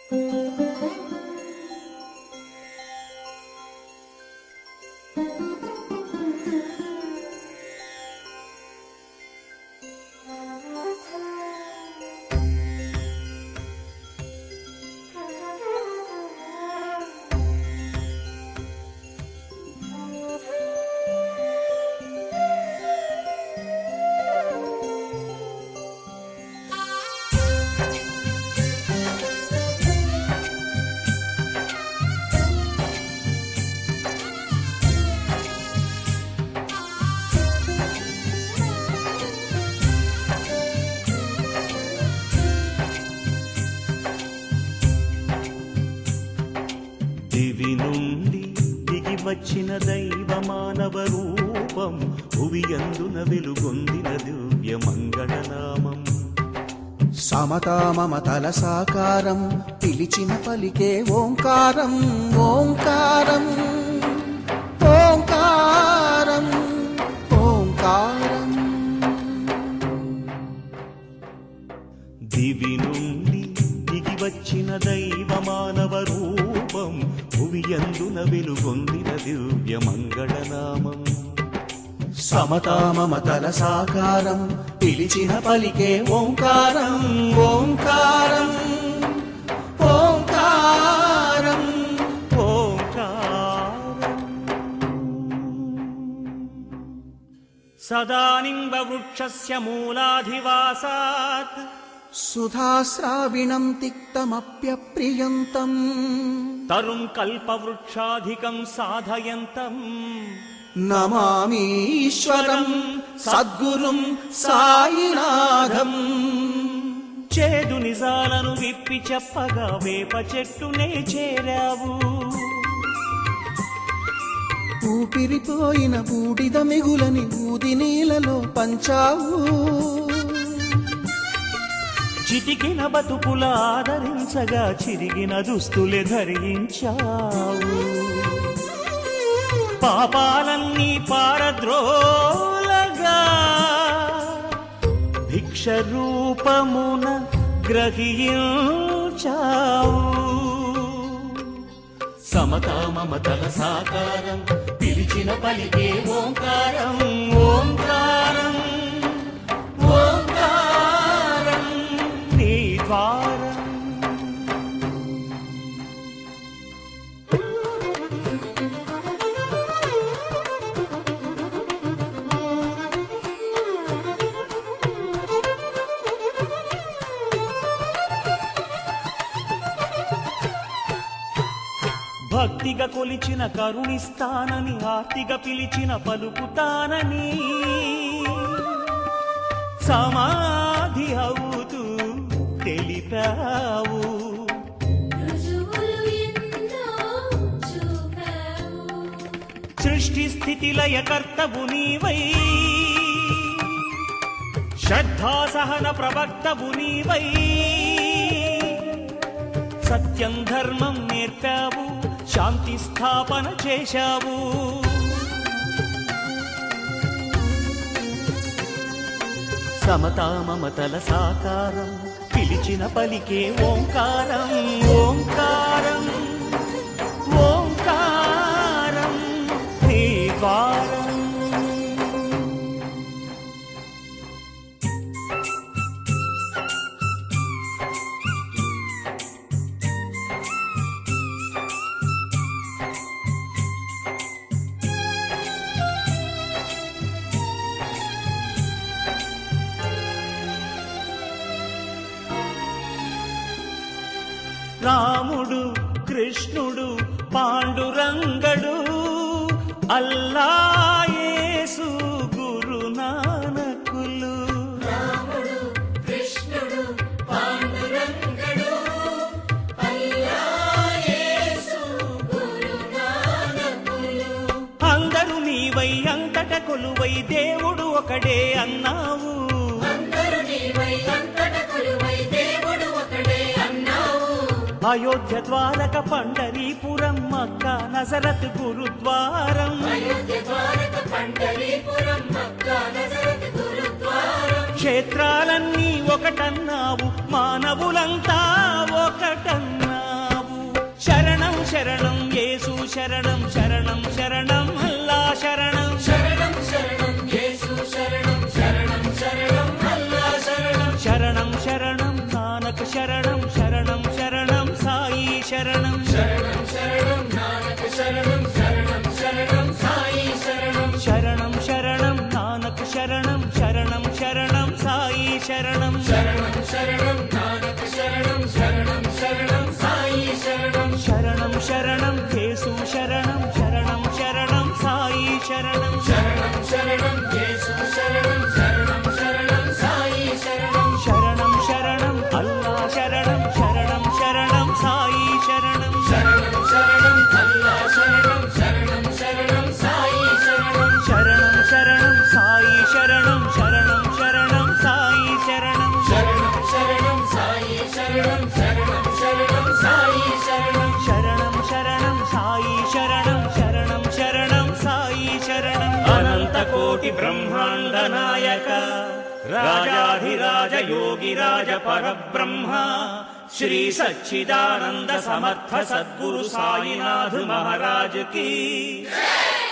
దివి నుండి దిగి వచ్చిన దైవ మానవ రూపం భువియందున వెలుగొందిన దివ్య మంగళనామం సమతా మమతల సాకారం పిలిచిన పలికే ఓంకారం ఓంకారం ఓంకారం ఓంకారం దివి నుండి దిగి వచ్చిన దైవ మానవ రూపం భువియందున వెలుగొందిన దివ్య మంగళనామం సమతా మమతల సాకారం పిలిచిన పలికే ఓంకారం ఓంకారం ఓంకారం ఓంకారం సదానింబవృక్షస్య మూలాధివాసాత్ సుధాశ్రావిణం తిక్తమప్యప్రియంతం తరుం కల్పవృక్షాధికం సాధయంతం నమామీశ్వరం సద్గురుం సాయినాథం చేదు నిజాలను విప్పి చెప్పగా వేప చెట్టునే చేరావు ఊపిరిపోయిన బూడిద మిగులని ఊది నీలలో పంచావు చిటికిన బతుకుల ఆదరించగా చిరిగిన దుస్తులే ధరించావు పాపాలన్నీ పారద్రోలగా భిక్ష రూపమున గ్రహించావు సమతా మమతల సాకారం పిలిచిన పలికే ఓంకారం ఓంకారం ఓంకారం నీ ద్వారం భక్తిగా కొలిచిన కరుణిస్తానని ఆర్తిగా పిలిచిన పలుకుతానని సమాధి అవుతూ తెలిపావు రుజువులు ఎన్నో చూపావు సృష్టి స్థితి లయకర్తవు నీవై శ్రద్ధా సహన ప్రవక్తవు నీవై సత్యం ధర్మం నేర్పావు శాంతి స్థాపన చేశావు సమతా మమతల సాకారం పిలిచిన పలికే ఓంకారం ఓంకారం ఓంకారం నీ ద్వారం రాముడు కృష్ణుడు పాండురంగడు అల్లాయేసు గురునానకులు రాముడు కృష్ణుడు పాండురంగడు అల్లాయేసు గురునానకులు అందరూ నీవై అంతట కొలువై దేవుడు ఒకడే అన్నావు అందరూ నీవై అంతట కొలువై దేవుడు ఒకడే అన్నావు అయోధ్య ద్వారక పండరీపురం మక్క నజరత్ గురుద్వారం అయోధ్య ద్వారక పండరీపురం మక్కా నజరత్ గురుద్వారం క్షేత్రాలన్నీ ఒకటన్నావు మానవులంతా ఒకటన్నావు శరణం శరణం యేసు శరణం శరణం శరణం అల్లా శరణం శరణం శరణం యేసు శరణం శరణం శరణం అల్లా శరణం శరణం శరణం నానక్ శరణం శరణం శరణం సాయి శరణం శరణం శరణం నానక శరణం శరణం శరణం సాయి శరణం శరణం శరణం నానక్ శరణం శరణం శరణం సాయి శరణం శరణం శరణం నానక శరణం శరణం శరణం సాయి శరణం శరణం శరణం యేసు శరణం శరణం శరణం సాయి శరణం శరణం శరణం యేసు శరణం శరణం శరణం సాయి శరణం శరణం శరణం అల్లా శరణం శరణం శరణం సాయి శరణం శరణం శరణం అల్లా శరణం శరణం శరణం సాయి శరణం శరణం శరణం సాయి శరణం శరణం శరణం సాయి శరణం శరణం శరణం సాయి శరణం శరణం శరణం సాయి శరణం శరణం శరణం సాయి శరణం శరణం శరణం సాయి శరణం అనంత కోటి బ్రహ్మాండ నాయక రాజాధిరాజ యోగిరాజ పరబ్రహ్మ శ్రీ సచ్చిదానంద సమర్థ సద్గురు సాయినాథ్ మహారాజ్ కి